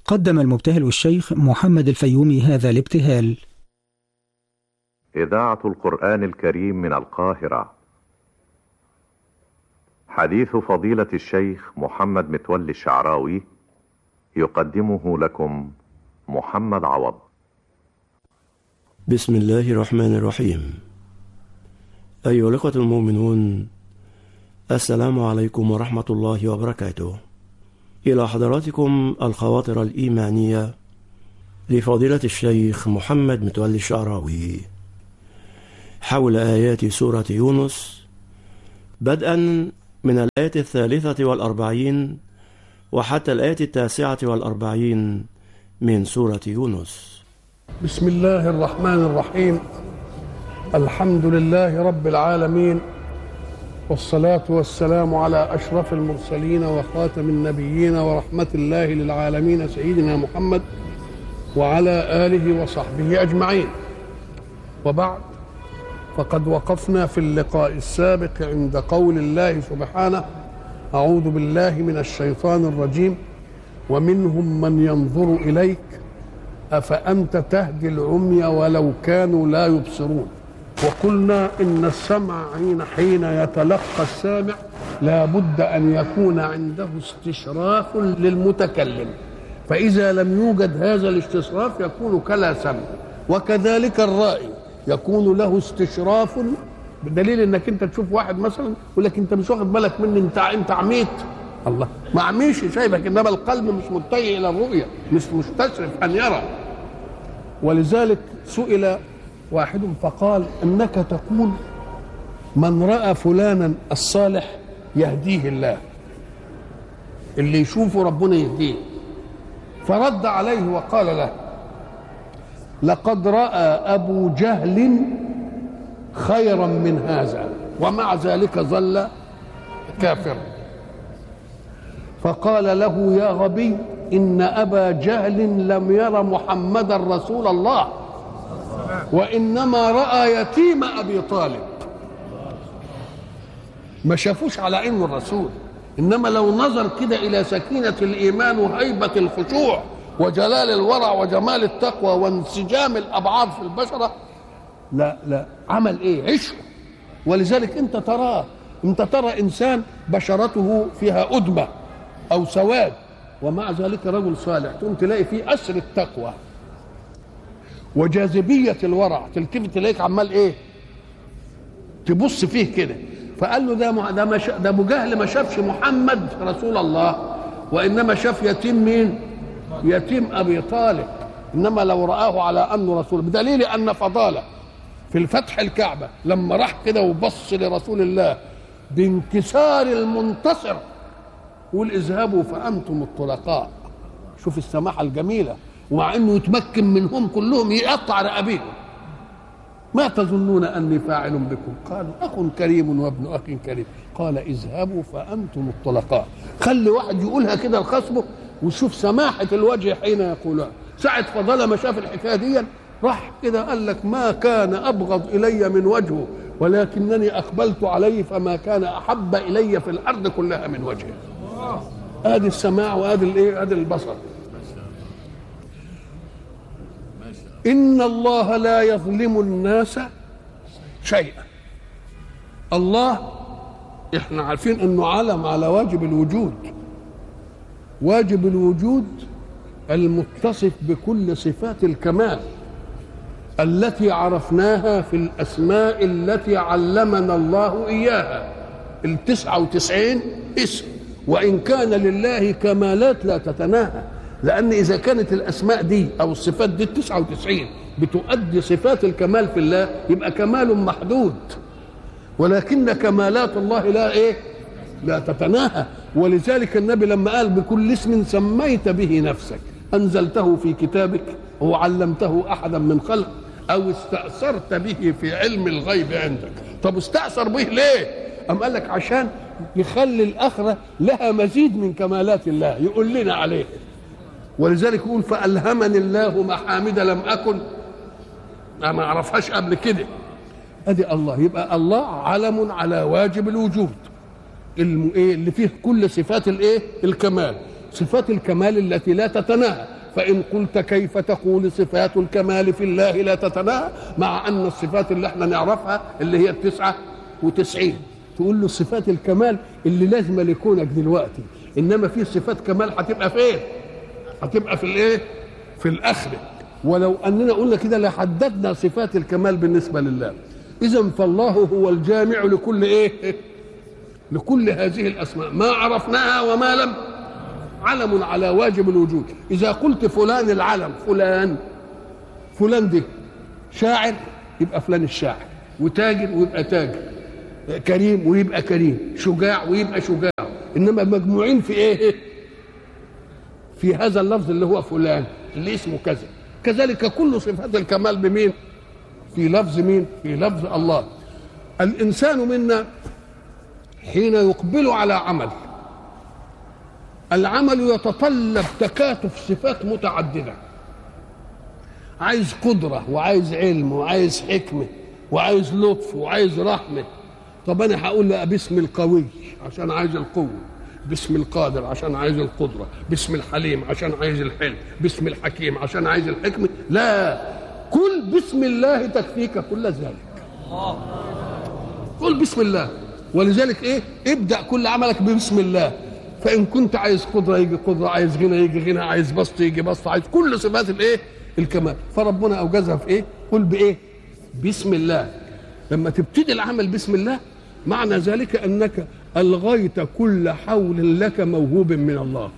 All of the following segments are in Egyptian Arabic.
قدم المبتهل الشيخ محمد الفيومي هذا الابتهال إذاعة القرآن الكريم من القاهرة حديث فضيلة الشيخ محمد متولي الشعراوي يقدمه لكم محمد عوض بسم الله الرحمن الرحيم أيها الأخوة المؤمنون السلام عليكم ورحمة الله وبركاته إلى حضراتكم الخواطر الإيمانية لفضيلة الشيخ محمد متولي الشعراوي حول آيات سورة يونس بدءا من الآية الثالثة والأربعين وحتى الآية التاسعة والأربعين من سورة يونس بسم الله الرحمن الرحيم الحمد لله رب العالمين والصلاة والسلام على أشرف المرسلين وخاتم النبيين ورحمة الله للعالمين سيدنا محمد وعلى آله وصحبه أجمعين وبعد فقد وقفنا في اللقاء السابق عند قول الله سبحانه أعوذ بالله من الشيطان الرجيم ومنهم من ينظر إليك أفأنت تهدي العمي ولو كانوا لا يبصرون وقلنا إن السمع حين حين يتلقى السامع لا بد أن يكون عنده استشراف للمتكلم فإذا لم يوجد هذا الاستشراف يكون كلا سمع وكذلك الرائي يكون له استشراف بدليل انك انت تشوف واحد مثلا يقول لك انت مش واخد بالك مني انت انت عميت الله ما عميش شايفك انما القلب مش متجه الى الرؤيه مش مستشرف ان يرى ولذلك سئل واحد فقال انك تقول من راى فلانا الصالح يهديه الله اللي يشوفه ربنا يهديه فرد عليه وقال له لقد راى ابو جهل خيرا من هذا ومع ذلك ظل كافرا فقال له يا غبي ان ابا جهل لم ير محمدا رسول الله وانما راى يتيم ابي طالب ما شافوش على انه الرسول انما لو نظر كده الى سكينه الايمان وهيبه الخشوع وجلال الورع وجمال التقوى وانسجام الابعاد في البشره لا لا عمل ايه عشق ولذلك انت تراه انت ترى انسان بشرته فيها ادمه او سواد ومع ذلك رجل صالح تقوم تلاقي فيه اسر التقوى وجاذبيه الورع تلتفت تلاقيك عمال ايه تبص فيه كده فقال له ده مع- ده مش ده ابو جهل ما شافش محمد رسول الله وانما شاف يتيم مين يتيم ابي طالب انما لو راه على انه رسول بدليل ان فضاله في الفتح الكعبه لما راح كده وبص لرسول الله بانكسار المنتصر يقول اذهبوا فانتم الطلقاء شوف السماحه الجميله ومع انه يتمكن منهم كلهم يقطع رقابيهم ما تظنون اني فاعل بكم قالوا اخ كريم وابن اخ كريم قال اذهبوا فانتم الطلقاء خلي واحد يقولها كده لخصمه وشوف سماحه الوجه حين يقولها ساعه فضل ما شاف الحكايه دي راح كده قال لك ما كان ابغض الي من وجهه ولكنني اقبلت عليه فما كان احب الي في الارض كلها من وجهه ادي السماع وادي الايه ادي البصر ان الله لا يظلم الناس شيئا الله احنا عارفين انه علم على واجب الوجود واجب الوجود المتصف بكل صفات الكمال التي عرفناها في الاسماء التي علمنا الله اياها التسعه وتسعين اسم وان كان لله كمالات لا تتناهى لان اذا كانت الاسماء دي او الصفات دي التسعه وتسعين بتؤدي صفات الكمال في الله يبقى كمال محدود ولكن كمالات الله لا ايه لا تتناهى ولذلك النبي لما قال بكل اسم سميت به نفسك انزلته في كتابك وعلمته احدا من خلق او استاثرت به في علم الغيب عندك طب استاثر به ليه ام قال لك عشان يخلي الاخره لها مزيد من كمالات الله يقول لنا عليه ولذلك يقول فالهمني الله محامد لم اكن أنا ما اعرفهاش قبل كده ادي الله يبقى الله علم على واجب الوجود الم... إيه اللي فيه كل صفات الايه الكمال صفات الكمال التي لا تتناهى فإن قلت كيف تقول صفات الكمال في الله لا تتناهى مع أن الصفات اللي احنا نعرفها اللي هي التسعة وتسعين تقول له صفات الكمال اللي لازمة لكونك دلوقتي إنما في صفات كمال هتبقى فين هتبقى في الايه في الآخرة ولو أننا قلنا كده لحددنا صفات الكمال بالنسبة لله إذا فالله هو الجامع لكل إيه لكل هذه الأسماء ما عرفناها وما لم علم على واجب الوجود إذا قلت فلان العلم فلان فلان دي شاعر يبقى فلان الشاعر وتاجر ويبقى تاجر كريم ويبقى كريم شجاع ويبقى شجاع إنما مجموعين في إيه في هذا اللفظ اللي هو فلان اللي اسمه كذا كذلك كل صفات الكمال بمين في لفظ مين في لفظ الله الإنسان منا حين يقبل على عمل العمل يتطلب تكاتف صفات متعدده عايز قدره وعايز علم وعايز حكمه وعايز لطف وعايز رحمه طب انا هقول لا باسم القوي عشان عايز القوه باسم القادر عشان عايز القدره باسم الحليم عشان عايز الحلم باسم الحكيم عشان عايز الحكمه لا كل بسم الله تكفيك كل ذلك قل بسم الله ولذلك ايه ابدا كل عملك ببسم الله فان كنت عايز قدره يجي قدره عايز غنى يجي غنى عايز بسط يجي بسط عايز كل صفات الايه الكمال فربنا اوجزها في ايه قل بايه بسم الله لما تبتدي العمل بسم الله معنى ذلك انك الغيت كل حول لك موهوب من الله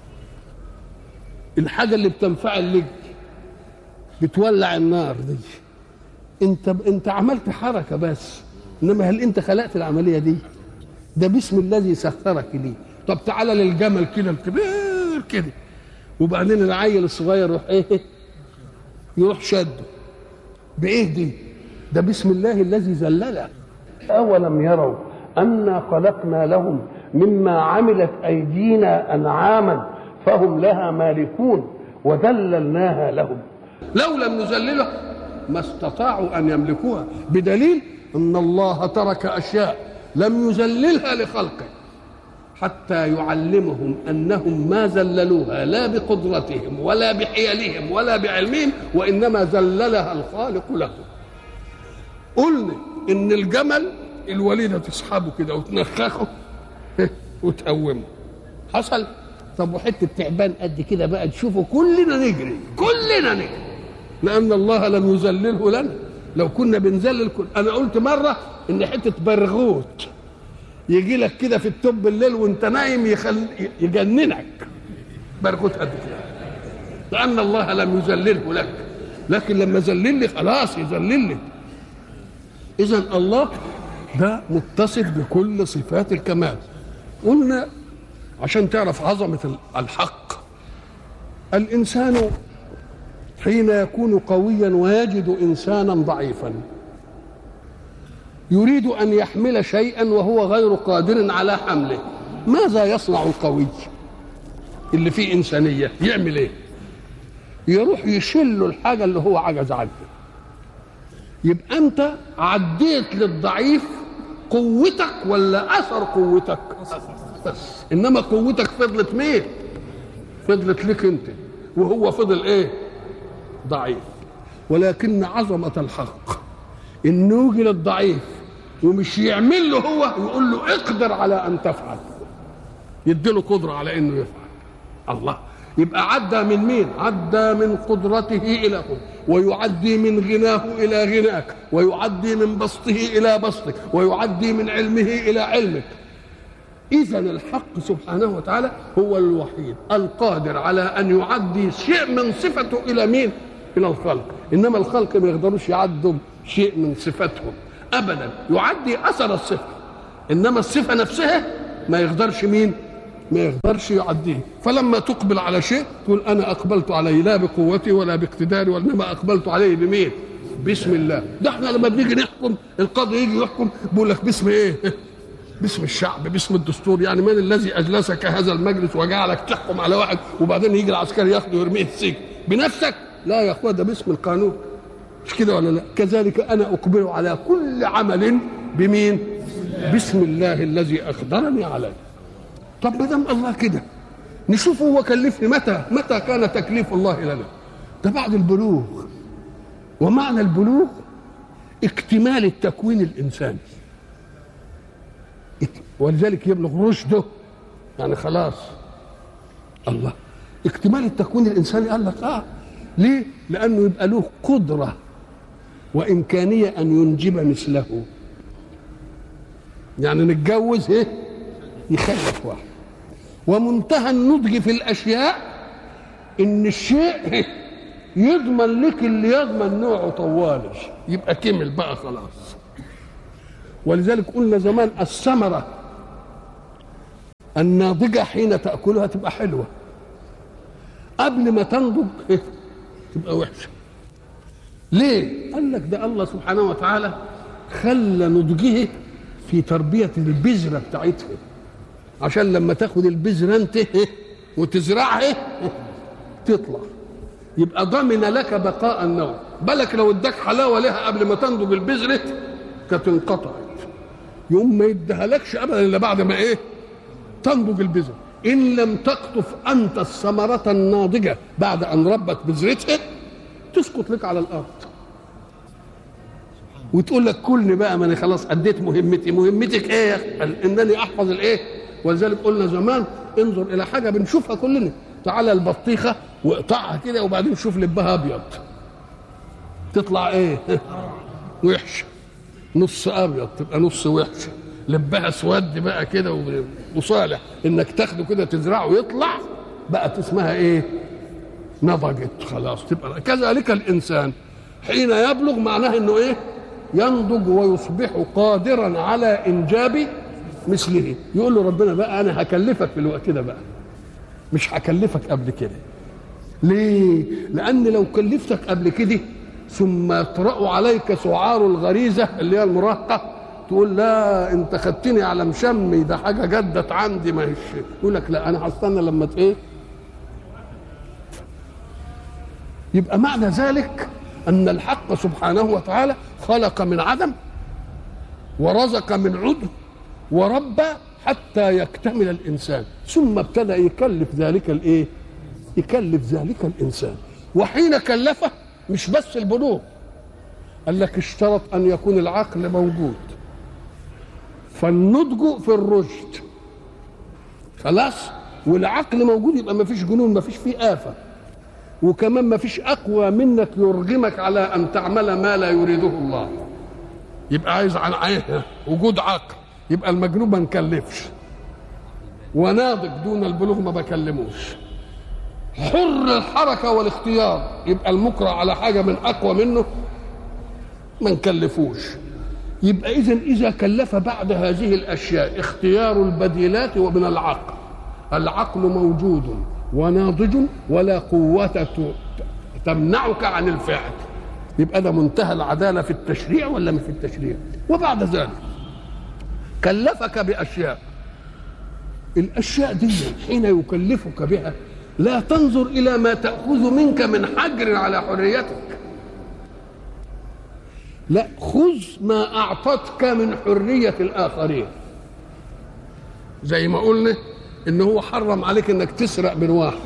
الحاجه اللي بتنفعل لك بتولع النار دي انت انت عملت حركه بس انما هل انت خلقت العمليه دي ده باسم الذي سخرك ليه طب تعالى للجمل كده الكبير كده وبعدين العيل الصغير يروح ايه يروح شده بايه دي ده بسم الله الذي ذلله اولم يروا انا خلقنا لهم مما عملت ايدينا انعاما فهم لها مالكون وذللناها لهم لو لم نذللها ما استطاعوا ان يملكوها بدليل ان الله ترك اشياء لم يذللها لخلقه حتى يعلمهم انهم ما ذللوها لا بقدرتهم ولا بحيلهم ولا بعلمهم وانما ذللها الخالق لهم قلنا ان الجمل الوليده تسحبه كده وتنخخه وتقومه حصل طب وحته تعبان قد كده بقى تشوفه كلنا نجري كلنا نجري لان الله لم يذلله لنا لو كنا بنذلل كل انا قلت مره ان حته برغوت يجي لك كده في التوب بالليل وانت نايم يخل... يجننك برغوت قد كده لان الله لم يذلله لك لكن لما ذلل لي خلاص يذلل لي اذا الله ده متصف بكل صفات الكمال قلنا عشان تعرف عظمه الحق الانسان حين يكون قويا ويجد انسانا ضعيفا يريد ان يحمل شيئا وهو غير قادر على حمله ماذا يصنع القوي اللي فيه انسانيه يعمل ايه يروح يشل الحاجه اللي هو عجز عنها يبقى انت عديت للضعيف قوتك ولا اثر قوتك بس انما قوتك فضلت مين فضلت لك انت وهو فضل ايه ضعيف ولكن عظمة الحق إنه يجي للضعيف ومش يعمل له هو يقول له اقدر على أن تفعل يديله قدرة على إنه يفعل الله يبقى عدى من مين عدى من قدرته إلى قدرة ويعدي من غناه إلى غناك ويعدي من بسطه إلى بسطك ويعدي من علمه إلى علمك إذا الحق سبحانه وتعالى هو الوحيد القادر على أن يعدي شيء من صفته إلى مين؟ إلى الخلق إنما الخلق ما يقدروش يعدوا شيء من صفاتهم أبدا يعدي أثر الصفة إنما الصفة نفسها ما يقدرش مين؟ ما يقدرش يعديه فلما تقبل على شيء تقول أنا أقبلت عليه لا بقوتي ولا باقتداري وإنما أقبلت عليه بمين؟ بسم الله ده احنا لما بنيجي نحكم القاضي يجي يحكم بيقول لك باسم ايه؟ باسم الشعب باسم الدستور يعني من الذي اجلسك هذا المجلس وجعلك تحكم على واحد وبعدين يجي العسكري ياخده ويرميه السجن بنفسك لا يا اخوان ده باسم القانون مش كده ولا لا كذلك انا اقبل على كل عمل بمين بسم الله الذي اقدرني عليه طب ما دام الله كده نشوف هو كلفني متى متى كان تكليف الله لنا ده بعد البلوغ ومعنى البلوغ اكتمال التكوين الانساني ولذلك يبلغ رشده يعني خلاص الله اكتمال التكوين الانساني قال لك اه ليه؟ لانه يبقى له قدره وامكانيه ان ينجب مثله يعني نتجوز ايه؟ يخلف واحد ومنتهى النضج في الاشياء ان الشيء يضمن لك اللي يضمن نوعه طوالي يبقى كمل بقى خلاص ولذلك قلنا زمان الثمره الناضجه حين تاكلها تبقى حلوه قبل ما تنضج إيه؟ تبقى وحشه ليه قال لك ده الله سبحانه وتعالى خلى نضجه في تربيه البذره بتاعتها عشان لما تاخد البذره انت إيه؟ وتزرعها إيه؟ تطلع يبقى ضمن لك بقاء النوع بالك لو اداك حلاوه لها قبل ما تنضج البذره كانت انقطعت يوم ما يديهالكش ابدا الا بعد ما ايه تنضج البذره ان لم تقطف انت الثمره الناضجه بعد ان ربت بذرتها تسقط لك على الارض وتقول لك كلني بقى ما انا خلاص اديت مهمتي مهمتك ايه يا اخي قال انني احفظ الايه ولذلك قلنا زمان انظر الى حاجه بنشوفها كلنا تعالى البطيخه واقطعها كده وبعدين شوف لبها ابيض تطلع ايه وحشه نص ابيض تبقى نص وحشه لبها اسود بقى كده وصالح انك تاخده كده تزرعه ويطلع بقت اسمها ايه نضجت خلاص تبقى كذلك الانسان حين يبلغ معناه انه ايه ينضج ويصبح قادرا على انجاب مثله يقول له ربنا بقى انا هكلفك في الوقت ده بقى مش هكلفك قبل كده ليه لان لو كلفتك قبل كده ثم يطرأ عليك سعار الغريزه اللي هي المراهقه تقول لا انت خدتني على مشمي ده حاجه جدت عندي ما هيش يقول لك لا انا هستنى لما ايه يبقى معنى ذلك ان الحق سبحانه وتعالى خلق من عدم ورزق من عدم وربى حتى يكتمل الانسان ثم ابتدى يكلف ذلك الايه يكلف ذلك الانسان وحين كلفه مش بس البلوغ قال لك اشترط ان يكون العقل موجود فالنضج في الرشد خلاص والعقل موجود يبقى ما فيش جنون ما فيش فيه آفة وكمان ما فيش أقوى منك يرغمك على أن تعمل ما لا يريده الله يبقى عايز عن عيه وجود عقل يبقى المجنون ما نكلفش وناضج دون البلوغ ما بكلموش حر الحركة والاختيار يبقى المكره على حاجة من أقوى منه ما نكلفوش يبقى إذا إذا كلف بعد هذه الأشياء اختيار البديلات ومن العقل العقل موجود وناضج ولا قوة تمنعك عن الفعل يبقى ده منتهى العدالة في التشريع ولا مش في التشريع وبعد ذلك كلفك بأشياء الأشياء دي حين يكلفك بها لا تنظر إلى ما تأخذ منك من حجر على حريتك لا خذ ما أعطتك من حرية الآخرين زي ما قلنا إن هو حرم عليك إنك تسرق من واحد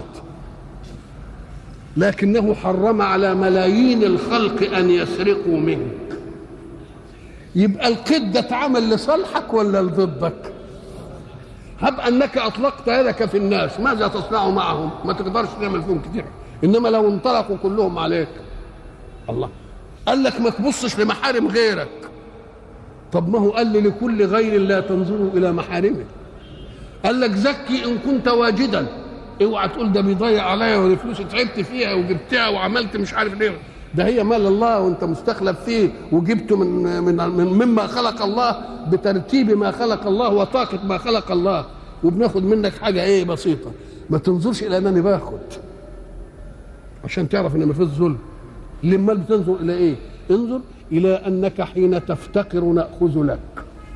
لكنه حرم على ملايين الخلق أن يسرقوا منك يبقى القيد ده اتعمل لصالحك ولا لضدك هب انك اطلقت يدك في الناس ماذا تصنع معهم ما تقدرش تعمل فيهم كتير انما لو انطلقوا كلهم عليك الله قال لك ما تبصش لمحارم غيرك طب ما هو قال لي لكل غير لا تنظروا الى محارمه قال لك زكي ان كنت واجدا اوعى تقول ده بيضيع عليا والفلوس تعبت فيها وجبتها وعملت مش عارف ليه ده هي مال الله وانت مستخلف فيه وجبته من من من مما خلق الله بترتيب ما خلق الله وطاقه ما خلق الله وبناخد منك حاجه ايه بسيطه ما تنظرش الى انني باخد عشان تعرف ان ما فيش ظلم لما بتنظر الى ايه انظر الى انك حين تفتقر ناخذ لك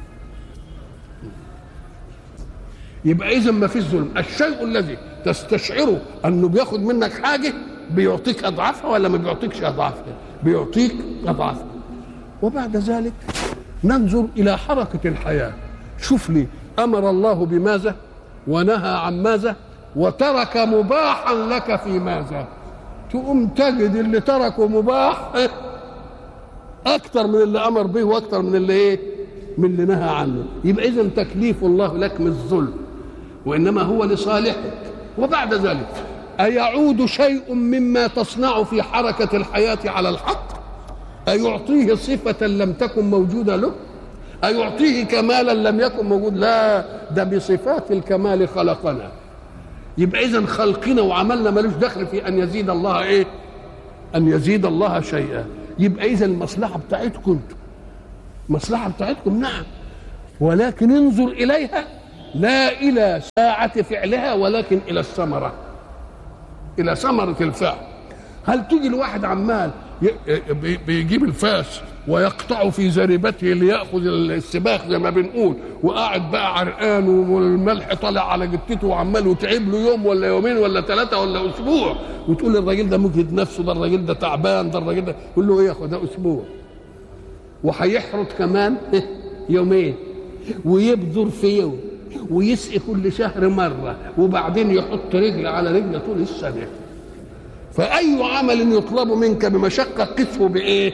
يبقى اذا ما فيش ظلم الشيء الذي تستشعره انه بياخد منك حاجه بيعطيك اضعافها ولا ما بيعطيكش اضعافها بيعطيك اضعافها وبعد ذلك ننظر الى حركه الحياه شوف لي امر الله بماذا ونهى عن ماذا وترك مباحا لك في ماذا تقوم تجد اللي تركه مباح اكتر من اللي امر به واكتر من اللي ايه من اللي نهى عنه يبقى اذا تكليف الله لك من الظلم وانما هو لصالحك وبعد ذلك ايعود شيء مما تصنع في حركه الحياه على الحق ايعطيه صفه لم تكن موجوده له ايعطيه كمالا لم يكن موجود لا ده بصفات الكمال خلقنا يبقى اذا خلقنا وعملنا ملوش دخل في ان يزيد الله ايه ان يزيد الله شيئا يبقى اذا المصلحه بتاعتكم انتم مصلحه بتاعتكم نعم ولكن انظر اليها لا الى ساعه فعلها ولكن الى الثمره الى ثمره الفعل هل تيجي الواحد عمال بيجيب الفاس ويقطع في زريبته ليأخذ السباخ زي ما بنقول وقاعد بقى عرقان والملح طالع على جتته وعمال وتعب له يوم ولا يومين ولا ثلاثة ولا أسبوع وتقول الراجل ده مجهد نفسه ده الراجل ده تعبان ده الراجل ده يقول له إيه يا أخو ده أسبوع وهيحرط كمان يومين ويبذر في يوم ويسقي كل شهر مرة وبعدين يحط رجل على رجل طول السنة فأي عمل يطلب منك بمشقة قسه بإيه؟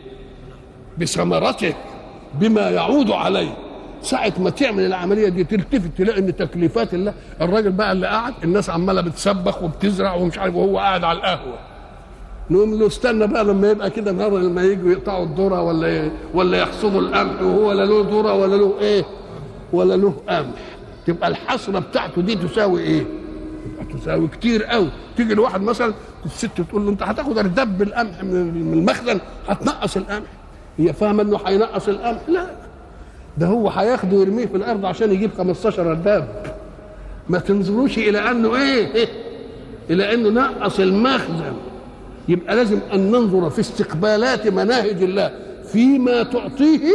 بثمرته بما يعود عليه ساعة ما تعمل العملية دي تلتفت تلاقي ان تكليفات الله الراجل بقى اللي قاعد الناس عمالة بتسبخ وبتزرع ومش عارف وهو قاعد على القهوة نقوم له استنى بقى لما يبقى كده النهارده لما يجوا يقطعوا الذرة ولا ولا يحصدوا القمح وهو لا له ذرة ولا له ايه ولا له قمح تبقى الحصرة بتاعته دي تساوي ايه؟ تساوي كتير قوي تيجي الواحد مثلا الست تقول له انت هتاخد اردب القمح من المخزن هتنقص القمح هي فاهمه انه هينقص القمح لا ده هو هياخده ويرميه في الارض عشان يجيب 15 ارداب ما تنظروش الى انه ايه الى انه نقص المخزن يبقى لازم ان ننظر في استقبالات مناهج الله فيما تعطيه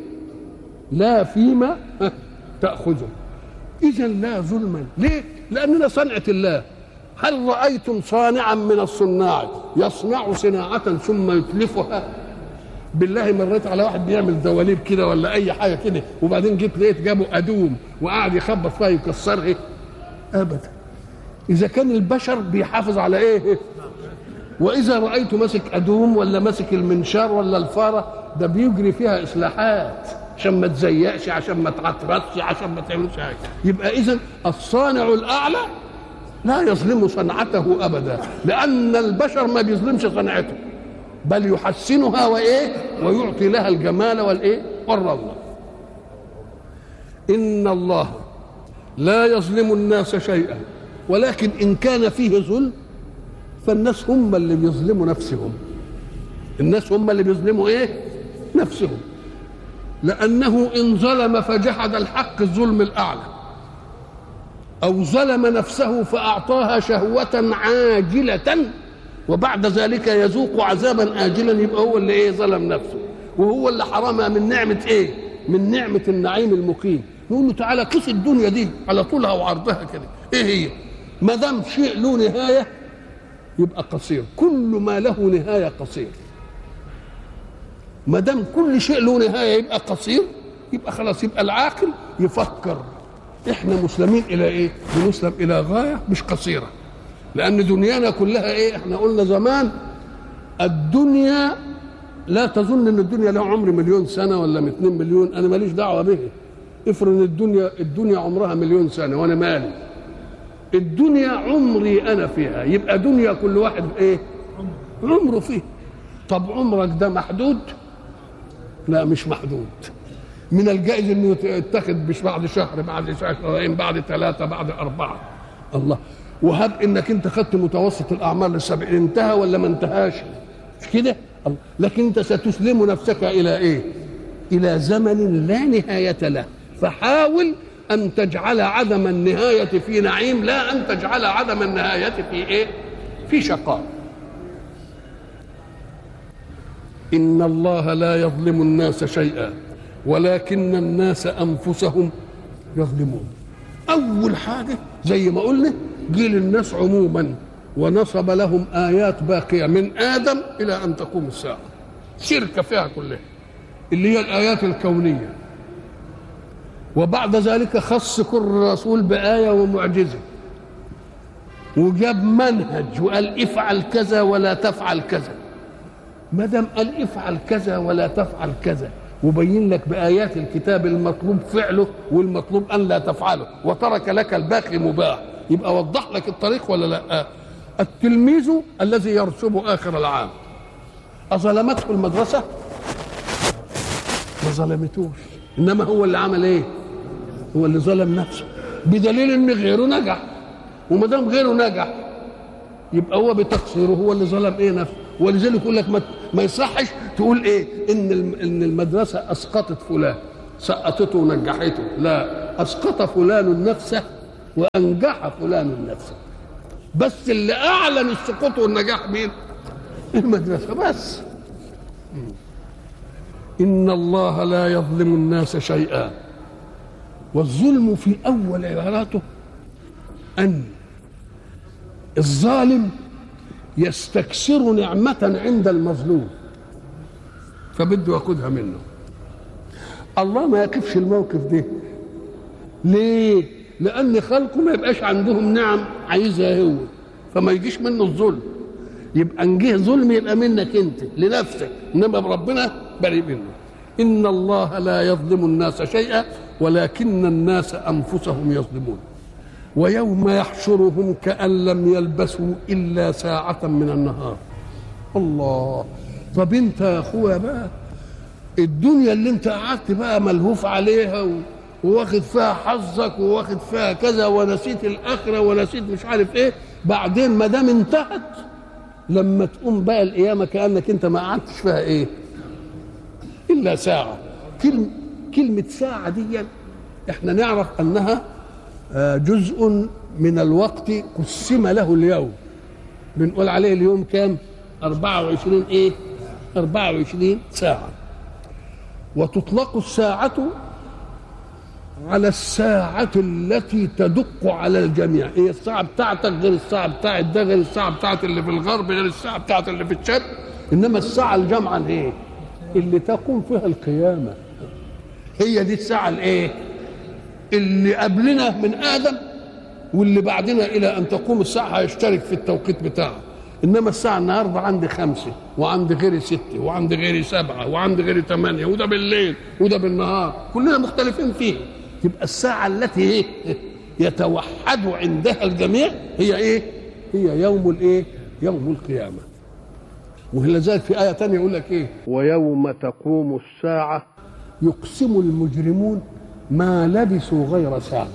لا فيما تاخذه اذا لا ظلما ليه لاننا صنعه الله هل رايتم صانعا من الصناع يصنع صناعه ثم يتلفها بالله مريت على واحد بيعمل دواليب كده ولا اي حاجه كده وبعدين جيت لقيت جابوا ادوم وقعد يخبط فيها يكسرها ابدا اذا كان البشر بيحافظ على ايه واذا رايت ماسك ادوم ولا ماسك المنشار ولا الفاره ده بيجري فيها اصلاحات عشان ما تزيقش عشان ما تعطرتش عشان ما تعملش حاجه يبقى اذا الصانع الاعلى لا يظلم صنعته ابدا لان البشر ما بيظلمش صنعته بل يحسنها وايه ويعطي لها الجمال والايه والروضه ان الله لا يظلم الناس شيئا ولكن ان كان فيه ظلم فالناس هم اللي بيظلموا نفسهم الناس هم اللي بيظلموا ايه نفسهم لانه ان ظلم فجحد الحق الظلم الاعلى او ظلم نفسه فاعطاها شهوه عاجله وبعد ذلك يذوق عذابا اجلا يبقى هو اللي ايه ظلم نفسه وهو اللي حرمها من نعمه ايه من نعمه النعيم المقيم نقول له تعالى قيس الدنيا دي على طولها وعرضها كده ايه هي ما دام شيء له نهايه يبقى قصير كل ما له نهايه قصير ما دام كل شيء له نهايه يبقى قصير يبقى خلاص يبقى العاقل يفكر احنا مسلمين الى ايه بنسلم الى غايه مش قصيره لان دنيانا كلها ايه احنا قلنا زمان الدنيا لا تظن ان الدنيا لها عمر مليون سنه ولا 2 مليون انا ماليش دعوه به افرض ان الدنيا الدنيا عمرها مليون سنه وانا مالي الدنيا عمري انا فيها يبقى دنيا كل واحد ايه عمره فيه طب عمرك ده محدود لا مش محدود من الجائز انه يتخذ مش بعد شهر بعد شهرين بعد ثلاثه بعد اربعه الله وهب انك انت خدت متوسط الاعمار للسبعين انتهى ولا ما انتهاش مش كده لكن انت ستسلم نفسك الى ايه الى زمن لا نهايه له فحاول ان تجعل عدم النهايه في نعيم لا ان تجعل عدم النهايه في ايه في شقاء ان الله لا يظلم الناس شيئا ولكن الناس انفسهم يظلمون اول حاجه زي ما قلنا جيل الناس عموما ونصب لهم ايات باقيه من ادم الى ان تقوم الساعه شركه فيها كلها اللي هي الايات الكونيه وبعد ذلك خص كل رسول بايه ومعجزه وجاب منهج وقال افعل كذا ولا تفعل كذا ما دام قال افعل كذا ولا تفعل كذا وبين لك بآيات الكتاب المطلوب فعله والمطلوب أن لا تفعله وترك لك الباقي مباح يبقى وضح لك الطريق ولا لا التلميذ الذي يرسب آخر العام أظلمته المدرسة ما ظلمتوش إنما هو اللي عمل إيه هو اللي ظلم نفسه بدليل إن غيره نجح وما دام غيره نجح يبقى هو بتقصيره هو اللي ظلم ايه نفسه ولذلك يقول لك ما, ما يصحش تقول ايه ان ان المدرسه اسقطت فلان سقطته ونجحته لا اسقط فلان نفسه وانجح فلان نفسه بس اللي اعلن السقوط والنجاح مين المدرسه بس ان الله لا يظلم الناس شيئا والظلم في اول عباراته ان الظالم يستكثر نعمة عند المظلوم فبده ياخدها منه الله ما يقفش الموقف ده ليه؟ لأن خلقه ما يبقاش عندهم نعم عايزها هو فما يجيش منه الظلم يبقى ان جه ظلم يبقى منك انت لنفسك انما ربنا بريء منه ان الله لا يظلم الناس شيئا ولكن الناس انفسهم يظلمون ويوم يحشرهم كأن لم يلبسوا إلا ساعة من النهار الله طب انت يا اخويا بقى الدنيا اللي انت قعدت بقى ملهوف عليها و... وواخد فيها حظك وواخد فيها كذا ونسيت الاخره ونسيت مش عارف ايه بعدين ما دام انتهت لما تقوم بقى القيامه كانك انت ما قعدتش فيها ايه الا ساعه كلمه كلمه ساعه دي احنا نعرف انها جزء من الوقت قسم له اليوم بنقول عليه اليوم كام 24 ايه 24 ساعة وتطلق الساعة على الساعة التي تدق على الجميع هي الساعة بتاعتك غير الساعة بتاعت ده غير الساعة بتاعت اللي في الغرب غير الساعة بتاعت اللي في الشرق إنما الساعة الجامعة ايه اللي تقوم فيها القيامة هي دي الساعة الايه اللي قبلنا من ادم واللي بعدنا الى ان تقوم الساعه هيشترك في التوقيت بتاعه انما الساعه النهارده عندي خمسه وعندي غيري سته وعندي غيري سبعه وعندي غيري ثمانيه وده بالليل وده بالنهار كلنا مختلفين فيه تبقى الساعه التي ايه يتوحد عندها الجميع هي ايه هي يوم الايه يوم القيامه ولذلك في ايه ثانيه يقول لك ايه ويوم تقوم الساعه يقسم المجرمون ما لبثوا غير ساعة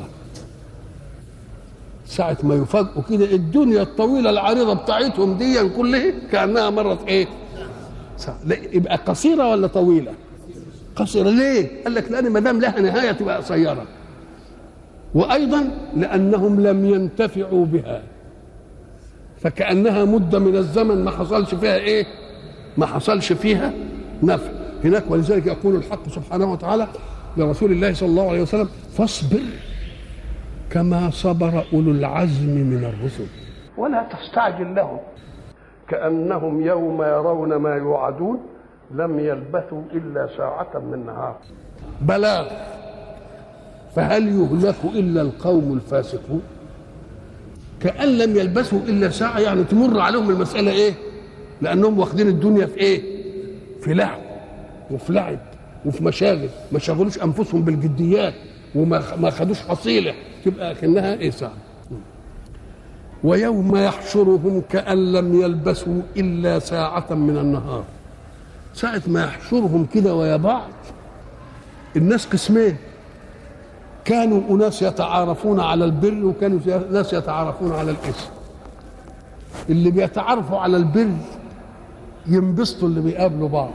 ساعة ما يفاجئوا كده الدنيا الطويلة العريضة بتاعتهم دي كلها كأنها مرت ايه؟ ساعة. يبقى قصيرة ولا طويلة؟ قصيرة ليه؟ قال لك لأن ما دام لها نهاية تبقى قصيرة وأيضا لأنهم لم ينتفعوا بها فكأنها مدة من الزمن ما حصلش فيها ايه؟ ما حصلش فيها نفع هناك ولذلك يقول الحق سبحانه وتعالى لرسول الله صلى الله عليه وسلم فاصبر كما صبر اولو العزم من الرسل ولا تستعجل لهم كانهم يوم يرون ما يوعدون لم يلبثوا الا ساعه من نهار بلاغ فهل يهلك الا القوم الفاسقون كأن لم يلبثوا إلا ساعة يعني تمر عليهم المسألة إيه؟ لأنهم واخدين الدنيا في إيه؟ في لعب وفي لعب وفي مشاغل ما شغلوش انفسهم بالجديات وما ما خدوش حصيله تبقى كانها ايه ساعه ويوم يحشرهم كأن لم يلبسوا إلا ساعة من النهار ساعة ما يحشرهم كده ويا بعض الناس قسمين كانوا أناس يتعارفون على البر وكانوا ناس يتعارفون على الإثم اللي بيتعارفوا على البر ينبسطوا اللي بيقابلوا بعض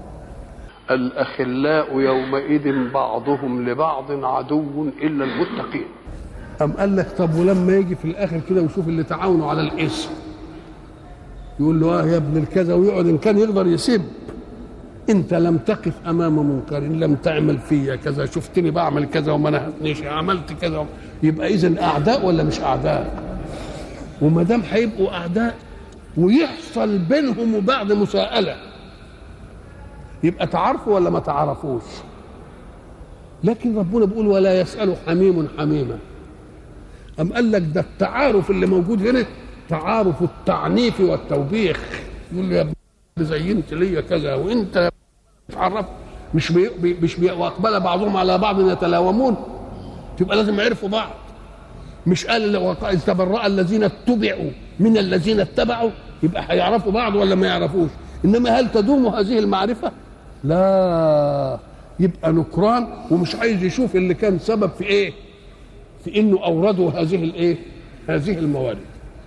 الأخلاء يومئذ بعضهم لبعض عدو إلا المتقين أم قال لك طب ولما يجي في الآخر كده ويشوف اللي تعاونوا على الاسم يقول له اه يا ابن الكذا ويقعد إن كان يقدر يسب أنت لم تقف أمام منكر لم تعمل فيا كذا شفتني بعمل كذا وما نهتنيش عملت كذا يبقى إذا أعداء ولا مش أعداء وما دام هيبقوا أعداء ويحصل بينهم وبعد مساءلة يبقى تعرفوا ولا ما تعرفوش لكن ربنا بيقول ولا يسأل حميم حميما أم قال لك ده التعارف اللي موجود هنا تعارف التعنيف والتوبيخ يقول له يا ابني زينت ليا كذا وانت تعرف مش بي بي- مش بي واقبل بعضهم على بعض يتلاومون تبقى لازم يعرفوا بعض مش قال لو إذ تبرأ الذين اتبعوا من الذين اتبعوا يبقى هيعرفوا بعض ولا ما يعرفوش انما هل تدوم هذه المعرفه لا يبقى نكران ومش عايز يشوف اللي كان سبب في ايه في انه اوردوا هذه الايه هذه الموارد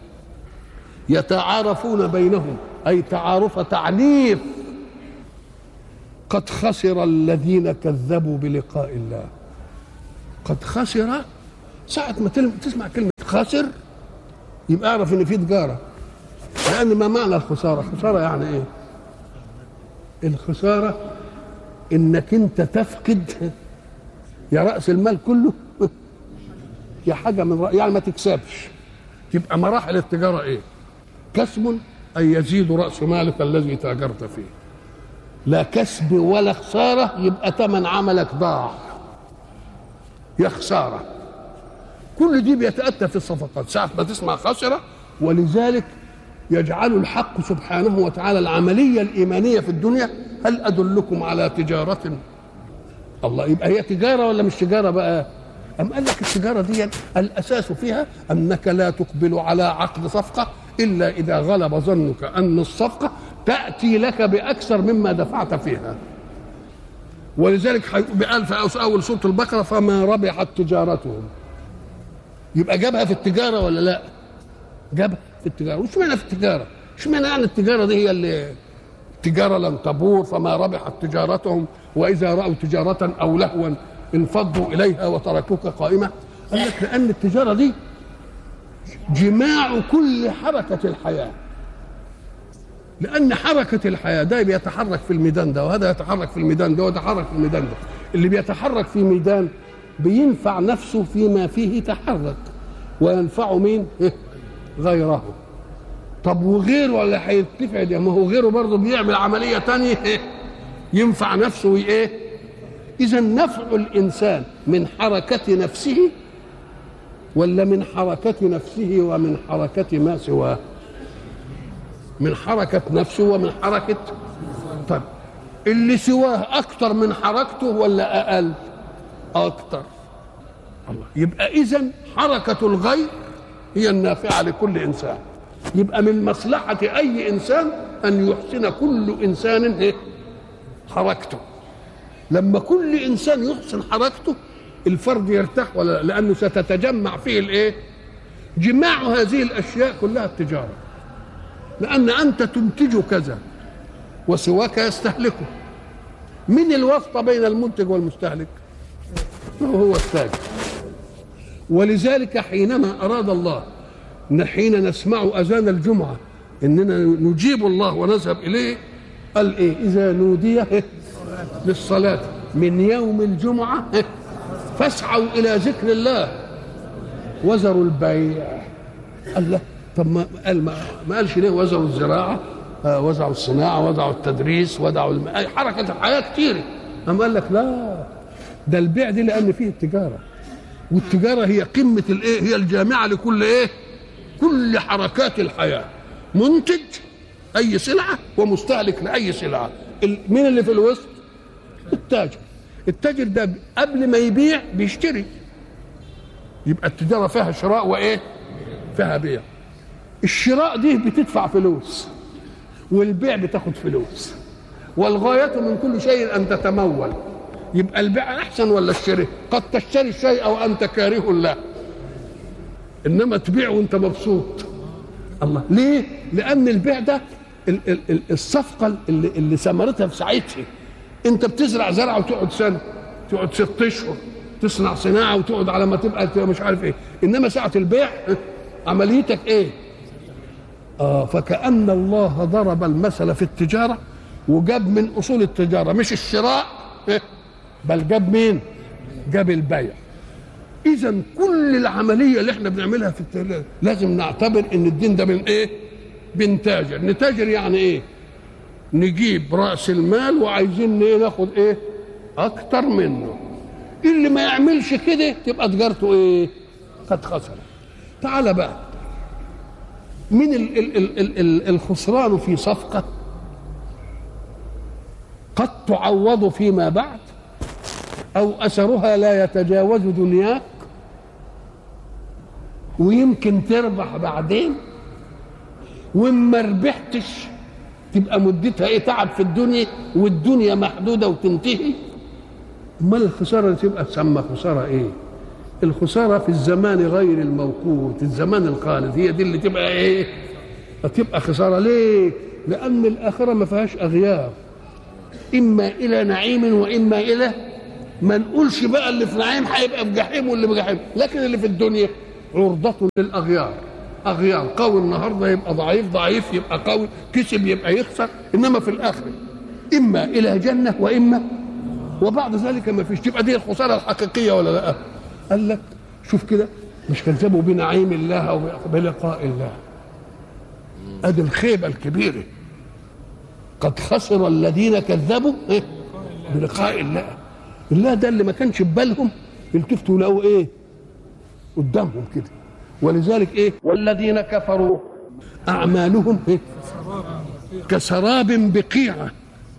يتعارفون بينهم اي تعارف تعنيف قد خسر الذين كذبوا بلقاء الله قد خسر ساعة ما تلم- تسمع كلمة خسر يبقى اعرف ان في تجارة لأن ما معنى الخسارة؟ خسارة يعني ايه؟ الخسارة انك انت تفقد يا رأس المال كله يا حاجة من رأ... يعني ما تكسبش تبقى مراحل التجارة ايه؟ كسب أي يزيد رأس مالك الذي تاجرت فيه لا كسب ولا خسارة يبقى ثمن عملك ضاع يا خسارة كل دي بيتأتى في الصفقات ساعة ما تسمع خسرة ولذلك يجعل الحق سبحانه وتعالى العملية الإيمانية في الدنيا هل أدلكم على تجارة الله يبقى هي تجارة ولا مش تجارة بقى أم قال لك التجارة دي الأساس فيها أنك لا تقبل على عقد صفقة إلا إذا غلب ظنك أن الصفقة تأتي لك بأكثر مما دفعت فيها ولذلك قال في أول سورة البقرة فما ربحت تجارتهم يبقى جابها في التجارة ولا لا جابها في التجارة وش معنى في التجارة ايش معنى يعني التجارة دي هي اللي التجارة لن تبور فما ربحت تجارتهم وإذا رأوا تجارة أو لهوا انفضوا إليها وتركوك قائمة قال لك لأن التجارة دي جماع كل حركة الحياة لأن حركة الحياة ده بيتحرك في الميدان ده وهذا يتحرك في الميدان ده ويتحرك في الميدان ده اللي بيتحرك في ميدان بينفع نفسه فيما فيه تحرك وينفع مين غيره طب وغيره ولا هيرتفع ده ما هو غيره برضه بيعمل عملية تانية ينفع نفسه وإيه إذا نفع الإنسان من حركة نفسه ولا من حركة نفسه ومن حركة ما سواه من حركة نفسه ومن حركة طيب اللي سواه أكتر من حركته ولا أقل أكتر الله يبقى إذا حركة الغير هي النافعة لكل إنسان يبقى من مصلحة أي إنسان أن يحسن كل إنسان إيه؟ حركته لما كل إنسان يحسن حركته الفرد يرتاح ولا لأنه ستتجمع فيه الإيه؟ جماع هذه الأشياء كلها التجارة لأن أنت تنتج كذا وسواك يستهلكه من الواسطة بين المنتج والمستهلك هو التاجر ولذلك حينما أراد الله إن حين نسمع أذان الجمعة إننا نجيب الله ونذهب إليه قال إيه إذا نودي للصلاة من يوم الجمعة فاسعوا إلى ذكر الله وذروا البيع قال لا طب ما قال ما, ما قالش ليه وزعوا الزراعة آه وزعوا الصناعة وزعوا التدريس وزعوا الم... حركة الحياة كتير أما قال لك لا ده البيع دي لأن فيه التجارة والتجارة هي قمة الإيه هي الجامعة لكل إيه كل حركات الحياة منتج أي سلعة ومستهلك لأي سلعة مين اللي في الوسط التاجر التاجر ده قبل ما يبيع بيشتري يبقى التجارة فيها شراء وإيه فيها بيع الشراء دي بتدفع فلوس والبيع بتاخد فلوس والغاية من كل شيء أن تتمول يبقى البيع أحسن ولا الشراء قد تشتري الشيء وأنت كاره له إنما تبيع وأنت مبسوط الله ليه؟ لأن البيع ده الصفقة اللي, اللي ثمرتها في ساعتها أنت بتزرع زرعة وتقعد سنة تقعد ست أشهر تصنع صناعة وتقعد على ما تبقى مش عارف إيه إنما ساعة البيع عمليتك ايه آه فكأن الله ضرب المثل في التجارة وجاب من أصول التجارة مش الشراء إيه؟ بل جاب مين جاب البيع إذا كل العملية اللي احنا بنعملها في التجارة لازم نعتبر إن الدين ده من إيه بنتاجر نتاجر يعني إيه نجيب رأس المال وعايزين إيه ناخد إيه أكتر منه اللي ما يعملش كده تبقى تجارته إيه قد خسر تعال بقى من ال ال ال ال ال الخسران في صفقة قد تعوض فيما بعد أو أثرها لا يتجاوز دنياك ويمكن تربح بعدين وإما ربحتش تبقى مدتها ايه تعب في الدنيا والدنيا محدودة وتنتهي امال الخسارة اللي تبقى تسمى خسارة ايه الخسارة في الزمان غير الموقوت الزمان الخالد هي دي اللي تبقى ايه هتبقى خسارة ليه لأن الآخرة ما فيهاش أغيار إما إلى نعيم وإما إلى ما نقولش بقى اللي في نعيم هيبقى في جحيم واللي في جحيم لكن اللي في الدنيا عرضة للأغيار أغيار قوي النهاردة يبقى ضعيف ضعيف يبقى قوي كسب يبقى يخسر إنما في الآخرة إما إلى جنة وإما وبعد ذلك ما فيش تبقى دي الخسارة الحقيقية ولا لا قال لك شوف كده مش كذبوا بنعيم الله أو بلقاء الله ادي الخيبه الكبيره قد خسر الذين كذبوا إيه؟ بلقاء الله الله ده اللي ما كانش في بالهم يلتفتوا لقوا ايه قدامهم كده ولذلك ايه والذين كفروا اعمالهم إيه؟ كسراب بقيعه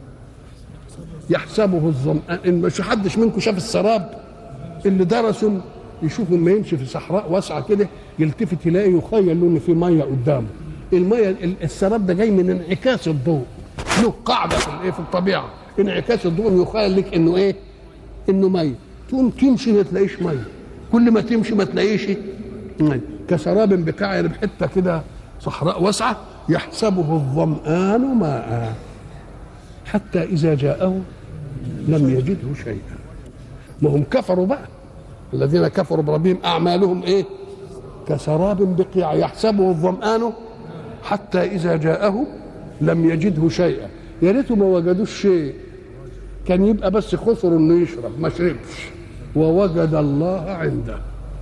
يحسبه الظمآن ان مش حدش منكم شاف السراب اللي درسوا يشوفوا ما يمشي في صحراء واسعه كده يلتفت يلاقي يخيل له ان في ميه قدامه الميه السراب ده جاي من انعكاس الضوء له قاعده في الايه في الطبيعه انعكاس الضوء يخيل لك انه ايه انه ميه تقوم تمشي ما تلاقيش ميه كل ما تمشي ما تلاقيش ميه كسراب بقاع يعني بحته كده صحراء واسعه يحسبه الظمآن ماء حتى اذا جاءه لم يجده شيئا ما هم كفروا بقى الذين كفروا بربهم اعمالهم ايه كسراب بقيع يحسبه الظمآن حتى إذا جاءه لم يجده شيئا يا ريته ما وجدوش شيء كان يبقى بس خسر انه يشرب ما شربش ووجد الله عنده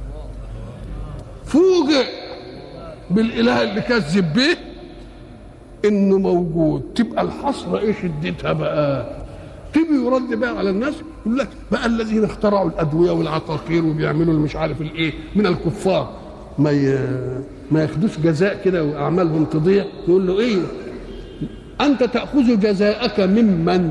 فوجئ بالاله اللي كذب به انه موجود تبقى الحسره ايه شدتها بقى تيجي يرد بقى على الناس يقول لك بقى الذين اخترعوا الادويه والعقاقير وبيعملوا مش عارف الايه من الكفار ما ي... ما ياخدوش جزاء كده واعمالهم تضيع يقول له ايه انت تاخذ جزاءك ممن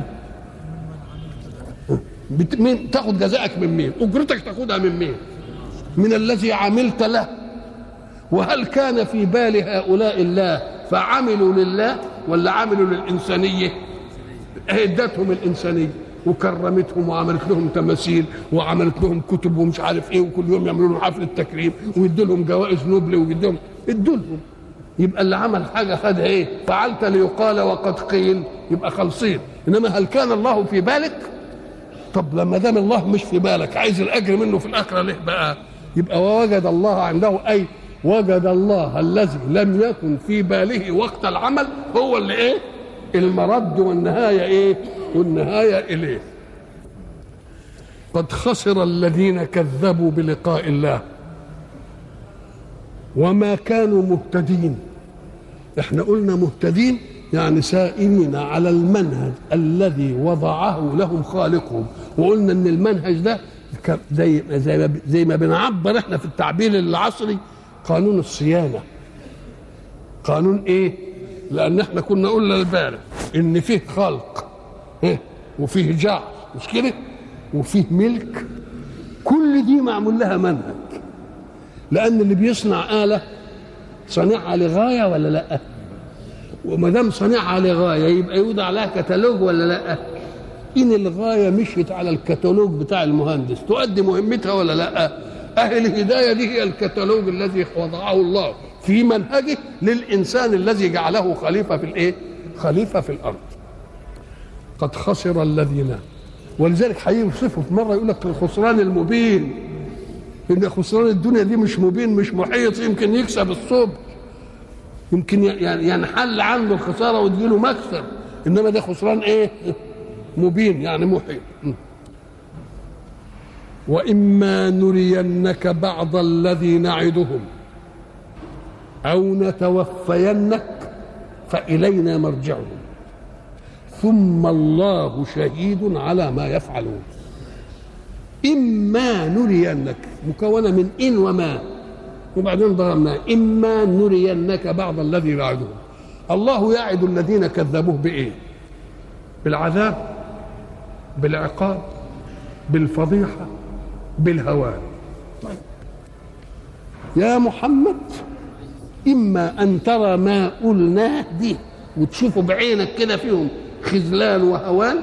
بت... مين تاخذ جزاءك من مين اجرتك تاخذها من مين من الذي عملت له وهل كان في بال هؤلاء الله فعملوا لله ولا عملوا للإنسانية ادتهم الإنسانية وكرمتهم وعملت لهم تماثيل وعملت لهم كتب ومش عارف ايه وكل يوم يعملوا لهم حفله تكريم ويدوا لهم جوائز نوبل ويدوا لهم ادوا لهم يبقى اللي عمل حاجه خدها ايه؟ فعلت ليقال وقد قيل يبقى خالصين انما هل كان الله في بالك؟ طب لما دام الله مش في بالك عايز الاجر منه في الاخره ليه بقى؟ يبقى ووجد الله عنده اي وجد الله الذي لم يكن في باله وقت العمل هو اللي ايه؟ المرد والنهايه ايه؟ والنهايه اليه. قد خسر الذين كذبوا بلقاء الله وما كانوا مهتدين احنا قلنا مهتدين يعني سائمين على المنهج الذي وضعه لهم خالقهم وقلنا ان المنهج ده زي زي ما زي ما بنعبر احنا في التعبير العصري قانون الصيانه قانون ايه لان احنا كنا قلنا البارح ان فيه خلق إيه؟ وفيه جعل مش كده وفيه ملك كل دي معمول لها منهج لان اللي بيصنع اله صانعها لغايه ولا لا وما دام صانعها لغايه يبقى يوضع لها كتالوج ولا لا ان الغايه مشيت على الكتالوج بتاع المهندس تؤدي مهمتها ولا لا اهل الهدايه دي هي الكتالوج الذي وضعه الله في منهجه للانسان الذي جعله خليفه في الايه خليفه في الارض قد خسر الذين ولذلك هيوصفه في مره يقول لك الخسران المبين ان خسران الدنيا دي مش مبين مش محيط يمكن يكسب الصبح يمكن يعني ينحل عنه الخساره وتجيله مكسب انما ده خسران ايه مبين يعني محيط واما نرينك بعض الذي نعدهم او نتوفينك فالينا مرجعهم ثم الله شهيد على ما يفعلون إما نرينك مكونة من إن وما وبعدين ضربناه اما نرينك بعض الذي نعدهم الله يعد الذين كذبوه بايه بالعذاب بالعقاب بالفضيحه بالهوان طيب. يا محمد اما ان ترى ما قلناه دي وتشوفه بعينك كده فيهم خذلان وهوان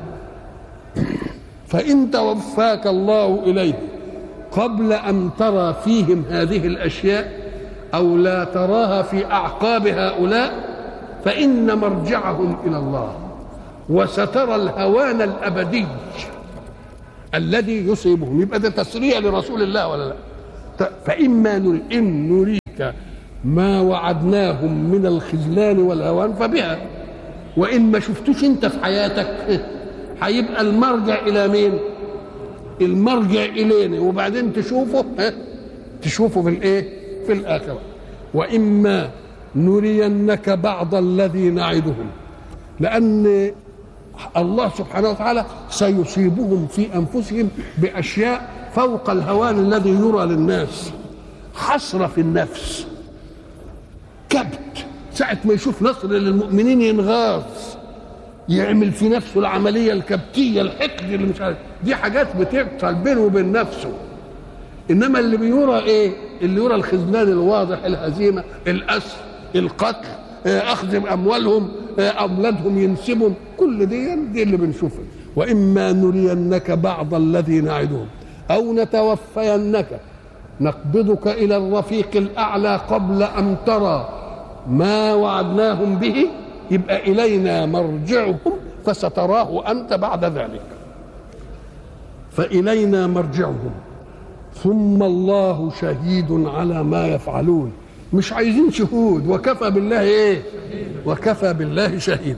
فان توفاك الله اليه قبل ان ترى فيهم هذه الاشياء او لا تراها في اعقاب هؤلاء فان مرجعهم الى الله وسترى الهوان الابدي الذي يصيبهم يبقى ده تسريع لرسول الله ولا لا فاما نري ان نريك ما وعدناهم من الخذلان والهوان فبها وان ما شفتوش انت في حياتك هيبقى المرجع الى مين المرجع الينا وبعدين تشوفه ها تشوفه في الايه في الاخره واما نرينك بعض الذي نعدهم لان الله سبحانه وتعالى سيصيبهم في انفسهم باشياء فوق الهوان الذي يرى للناس حسره في النفس كبت ساعة ما يشوف نصر للمؤمنين ينغاص يعمل في نفسه العملية الكبتية الحقد اللي مش عارف دي حاجات بتحصل بينه وبين نفسه إنما اللي بيرى إيه؟ اللي يرى الخذلان الواضح الهزيمة الأسر القتل أخذ أموالهم أولادهم ينسبهم كل دي دي اللي بنشوفها وإما نرينك بعض الذي نعدهم أو نتوفينك نقبضك الى الرفيق الاعلى قبل ان ترى ما وعدناهم به يبقى الينا مرجعهم فستراه انت بعد ذلك فالينا مرجعهم ثم الله شهيد على ما يفعلون مش عايزين شهود وكفى بالله ايه وكفى بالله شهيدا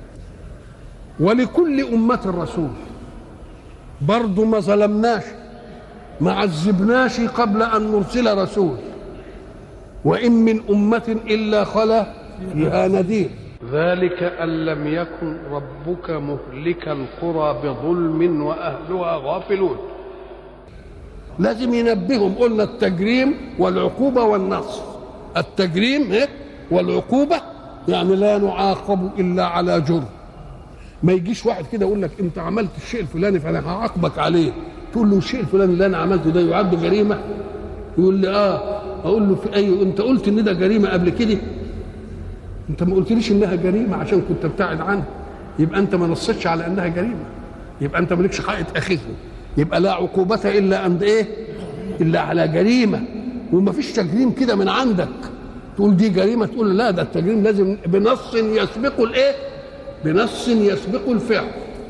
ولكل امه رسول برضه ما ظلمناش ما عذبناش قبل ان نرسل رسول وان من امه الا خلا فيها نذير ذلك ان لم يكن ربك مهلك القرى بظلم واهلها غافلون لازم ينبههم قلنا التجريم والعقوبه والنصر التجريم إيه؟ والعقوبه يعني لا نعاقب الا على جرم ما يجيش واحد كده يقول لك انت عملت الشيء الفلاني فانا هعاقبك عليه تقول له الشيء الفلاني اللي انا عملته ده يعد جريمه يقول لي اه اقول له في اي انت قلت ان ده جريمه قبل كده انت ما قلتليش انها جريمه عشان كنت ابتعد عنها يبقى انت ما نصتش على انها جريمه يبقى انت مالكش حق تاخذني يبقى لا عقوبة الا عند ايه الا على جريمه وما فيش تجريم كده من عندك تقول دي جريمه تقول لا ده التجريم لازم بنص يسبقه الايه بنص يسبقه الفعل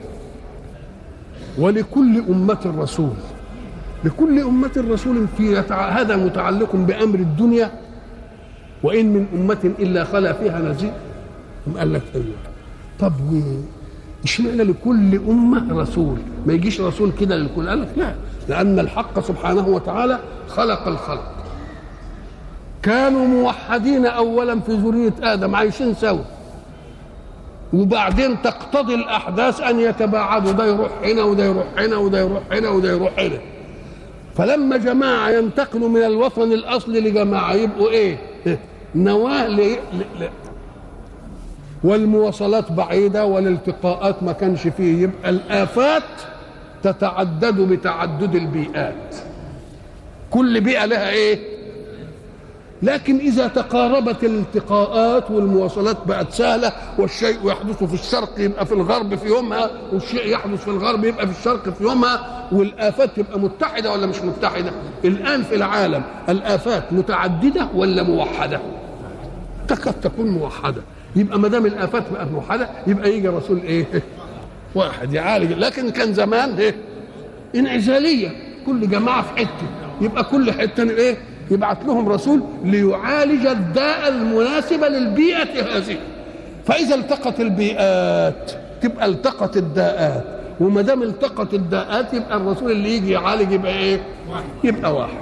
ولكل أمة رسول لكل أمة رسول في يتع... هذا متعلق بأمر الدنيا وإن من أمة إلا خلا فيها نذير قال لك أيوه طب اشمعنى لكل أمة رسول ما يجيش رسول كده للكل قال لك لا لأن الحق سبحانه وتعالى خلق الخلق كانوا موحدين أولا في ذرية آدم عايشين سوا وبعدين تقتضي الاحداث ان يتباعدوا ده يروح هنا وده يروح هنا وده يروح هنا وده يروح هنا فلما جماعه ينتقلوا من الوطن الاصلي لجماعه يبقوا ايه؟ نواه ل... ل... والمواصلات بعيده والالتقاءات ما كانش فيه يبقى الافات تتعدد بتعدد البيئات كل بيئه لها ايه؟ لكن إذا تقاربت الالتقاءات والمواصلات بقت سهلة والشيء يحدث في الشرق يبقى في الغرب في يومها والشيء يحدث في الغرب يبقى في الشرق في يومها والآفات تبقى متحدة ولا مش متحدة الآن في العالم الآفات متعددة ولا موحدة تكاد تكون موحدة يبقى ما دام الآفات بقت موحدة يبقى يجي رسول إيه واحد يعالج لكن كان زمان إيه انعزالية كل جماعة في حتة يبقى كل حتة إيه يبعث لهم رسول ليعالج الداء المناسبة للبيئة هذه فإذا التقت البيئات تبقى التقت الداءات وما دام التقت الداءات يبقى الرسول اللي يجي يعالج يبقى ايه؟ يبقى واحد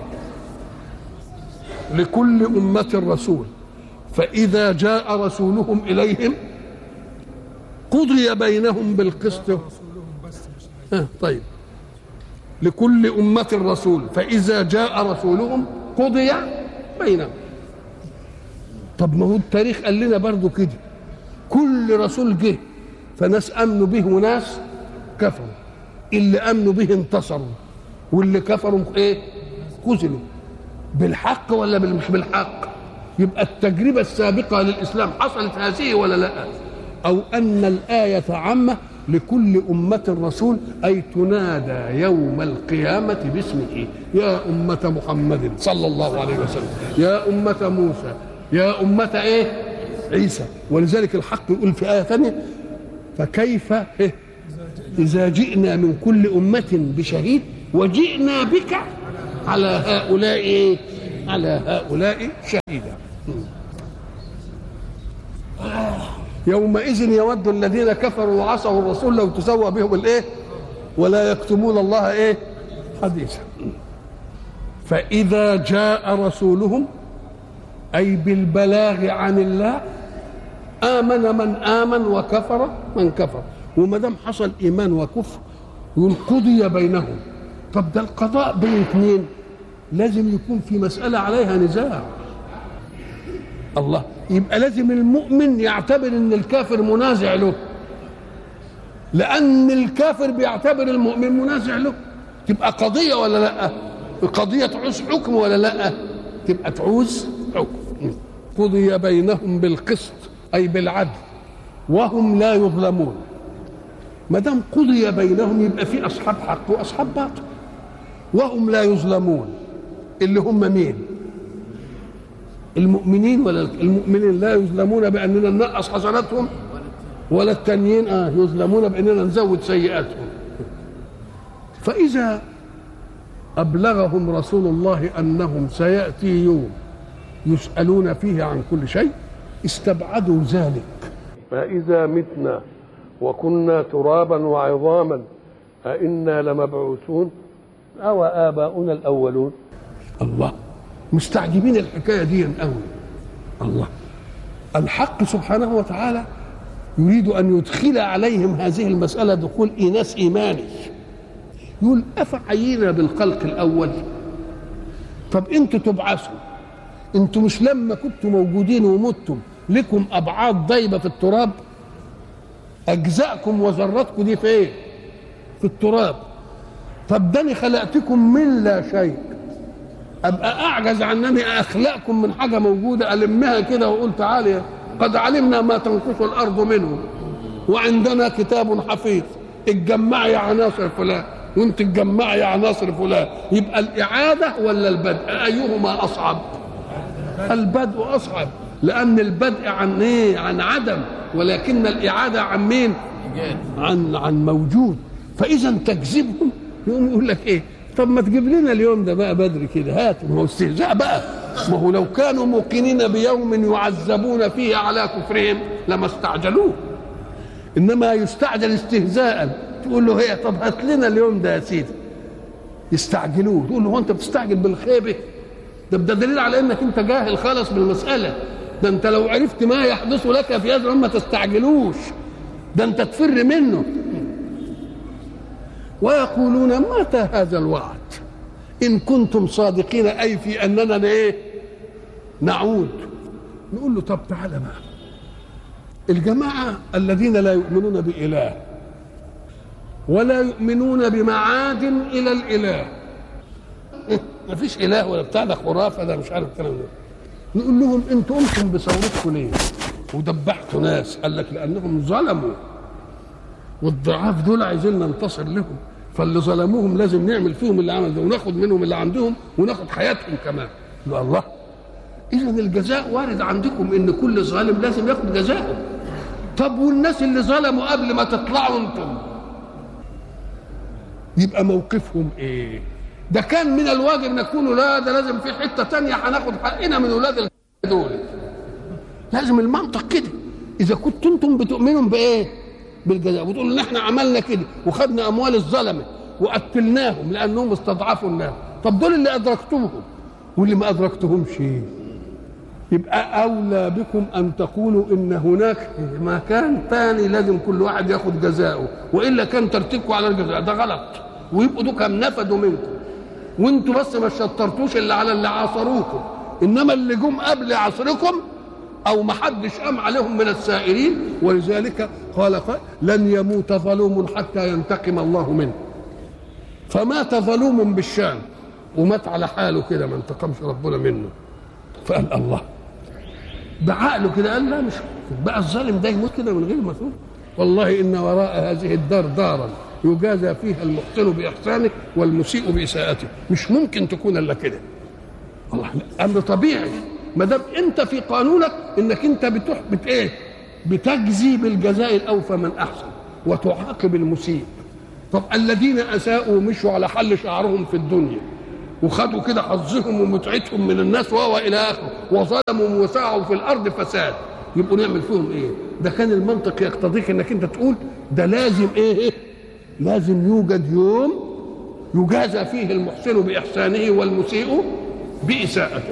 لكل أمة رسول فإذا جاء رسولهم إليهم قضي بينهم بالقسط آه طيب لكل أمة رسول فإذا جاء رسولهم قضي بينهم طب ما هو التاريخ قال لنا برضو كده كل رسول جه فناس امنوا به وناس كفروا اللي امنوا به انتصروا واللي كفروا ايه خذلوا بالحق ولا بال- مش بالحق يبقى التجربه السابقه للاسلام حصلت هذه ولا لا او ان الايه عامه لكل أمة رسول أي تنادى يوم القيامة باسمه يا أمة محمد صلى الله عليه وسلم يا أمة موسى يا أمة إيه عيسى ولذلك الحق يقول في آية ثانية فكيف إيه؟ إذا جئنا من كل أمة بشهيد وجئنا بك على هؤلاء إيه؟ على هؤلاء شهيدا يومئذ يود الذين كفروا وعصوا الرسول لو تسوى بهم الايه ولا يكتمون الله ايه حديثا فاذا جاء رسولهم اي بالبلاغ عن الله امن من امن وكفر من كفر وما دام حصل ايمان وكفر يقول قضي بينهم طب ده القضاء بين اثنين لازم يكون في مساله عليها نزاع الله يبقى لازم المؤمن يعتبر ان الكافر منازع له لان الكافر بيعتبر المؤمن منازع له تبقى قضيه ولا لا قضيه تعوز حكم ولا لا تبقى تعوز حكم قضي بينهم بالقسط اي بالعدل وهم لا يظلمون ما دام قضي بينهم يبقى في اصحاب حق واصحاب باطل وهم لا يظلمون اللي هم مين المؤمنين ولا المؤمنين لا يظلمون باننا ننقص حسناتهم ولا التانيين اه يظلمون باننا نزود سيئاتهم فاذا ابلغهم رسول الله انهم سياتي يوم يسالون فيه عن كل شيء استبعدوا ذلك فاذا متنا وكنا ترابا وعظاما أئنا لمبعوثون أو آباؤنا الأولون الله مستعجبين الحكايه دي قوي الله الحق سبحانه وتعالى يريد ان يدخل عليهم هذه المساله دخول ايناس ايماني يقول افعينا بالخلق الاول طب انتوا تبعثوا انتوا مش لما كنتوا موجودين ومتم لكم ابعاد ضيبه في التراب اجزاءكم وذراتكم دي في ايه في التراب طب ده أنا خلقتكم من لا شيء ابقى اعجز عن انني اخلقكم من حاجه موجوده المها كده واقول تعالى قد علمنا ما تنقص الارض منه وعندنا كتاب حفيظ اتجمعي يا عناصر فلان وانت تجمعي يا عناصر فلان يبقى الاعاده ولا البدء ايهما اصعب البدء اصعب لان البدء عن ايه عن عدم ولكن الاعاده عن مين عن عن موجود فاذا تكذبهم يقوم يقول لك ايه طب ما تجيب لنا اليوم ده بقى بدري كده هات ما هو استهزاء بقى ما هو لو كانوا موقنين بيوم يعذبون فيه على كفرهم لما استعجلوه انما يستعجل استهزاء تقول له هي طب هات لنا اليوم ده يا سيدي يستعجلوه تقول له هو انت بتستعجل بالخيبه ده ده دليل على انك انت جاهل خالص بالمساله ده انت لو عرفت ما يحدث لك في هذا اليوم ما تستعجلوش ده انت تفر منه ويقولون متى هذا الوعد ان كنتم صادقين اي في اننا ايه نعود نقول له طب تعالى بقى الجماعه الذين لا يؤمنون باله ولا يؤمنون بمعاد الى الاله ما فيش اله ولا بتاع ده خرافه ده مش عارف الكلام ده نقول لهم انتوا قمتم بثورتكم ليه ودبحتوا ناس قال لك لانهم ظلموا والضعاف دول عايزين ننتصر لهم فاللي ظلموهم لازم نعمل فيهم اللي عمل ده وناخد منهم اللي عندهم وناخد حياتهم كمان لا الله اذا الجزاء وارد عندكم ان كل ظالم لازم ياخد جزاءه طب والناس اللي ظلموا قبل ما تطلعوا انتم يبقى موقفهم ايه ده كان من الواجب ان يكونوا لا ده لازم في حته تانية هناخد حقنا من اولاد دول لازم المنطق كده اذا كنتوا انتم بتؤمنوا بايه بالجزاء وتقولوا ان احنا عملنا كده وخدنا اموال الظلمه وقتلناهم لانهم استضعفوا الناس طب دول اللي ادركتوهم واللي ما ادركتهمش يبقى اولى بكم ان تقولوا ان هناك مكان ثاني لازم كل واحد ياخد جزاؤه والا كان ترتيبكم على الجزاء ده غلط ويبقوا دول كم نفدوا منكم وانتوا بس ما شطرتوش اللي على اللي عاصروكم انما اللي جم قبل عصركم او ما حدش قام عليهم من السائرين ولذلك قال قال لن يموت ظلوم حتى ينتقم الله منه فمات ظلوم بالشام ومات على حاله كده ما انتقمش ربنا منه فقال الله بعقله كده قال لا مش بقى الظالم ده يموت كده من غير مسؤول والله ان وراء هذه الدار دارا يجازى فيها المحسن باحسانه والمسيء باساءته مش ممكن تكون الا كده الله امر طبيعي ما دام انت في قانونك انك انت بتح بت ايه بتجزي بالجزاء الاوفى من احسن وتعاقب المسيء طب الذين اساءوا مشوا على حل شعرهم في الدنيا وخدوا كده حظهم ومتعتهم من الناس وهو الى اخره وظلموا وسعوا في الارض فساد يبقوا نعمل فيهم ايه؟ ده كان المنطق يقتضيك انك انت تقول ده لازم ايه؟ لازم يوجد يوم يجازى فيه المحسن باحسانه والمسيء باساءته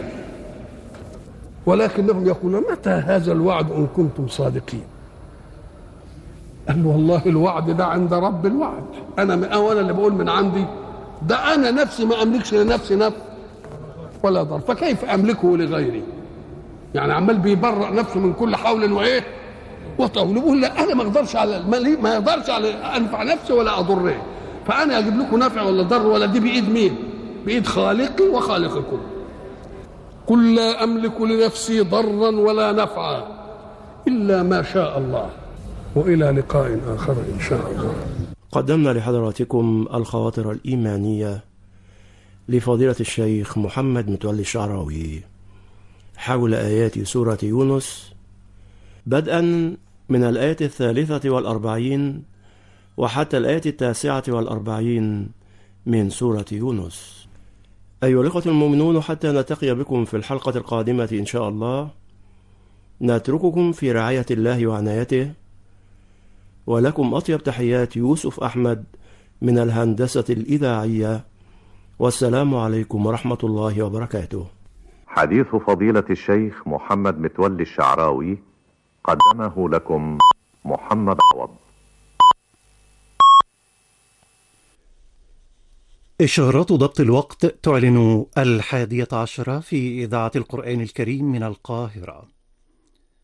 ولكنهم يقولون متى هذا الوعد ان كنتم صادقين قال له والله الوعد ده عند رب الوعد انا او انا اللي بقول من عندي ده انا نفسي ما املكش لنفسي نفس ولا ضر فكيف املكه لغيري يعني عمال بيبرأ نفسه من كل حول وايه وطول بيقول لا انا ما اقدرش على ما يقدرش على انفع نفسي ولا اضره فانا اجيب لكم نفع ولا ضر ولا دي بايد مين بايد خالقي وخالقكم قل لا املك لنفسي ضرا ولا نفعا الا ما شاء الله والى لقاء اخر ان شاء الله قدمنا لحضراتكم الخواطر الإيمانية لفضيلة الشيخ محمد متولي الشعراوي حول آيات سورة يونس بدءا من الآية الثالثة والأربعين وحتى الآية التاسعة والأربعين من سورة يونس أيها الإخوة المؤمنون حتى نلتقي بكم في الحلقة القادمة إن شاء الله نترككم في رعاية الله وعنايته ولكم أطيب تحيات يوسف أحمد من الهندسة الإذاعية والسلام عليكم ورحمة الله وبركاته حديث فضيلة الشيخ محمد متولي الشعراوي قدمه لكم محمد عوض إشارات ضبط الوقت تعلن الحادية عشرة في إذاعة القرآن الكريم من القاهرة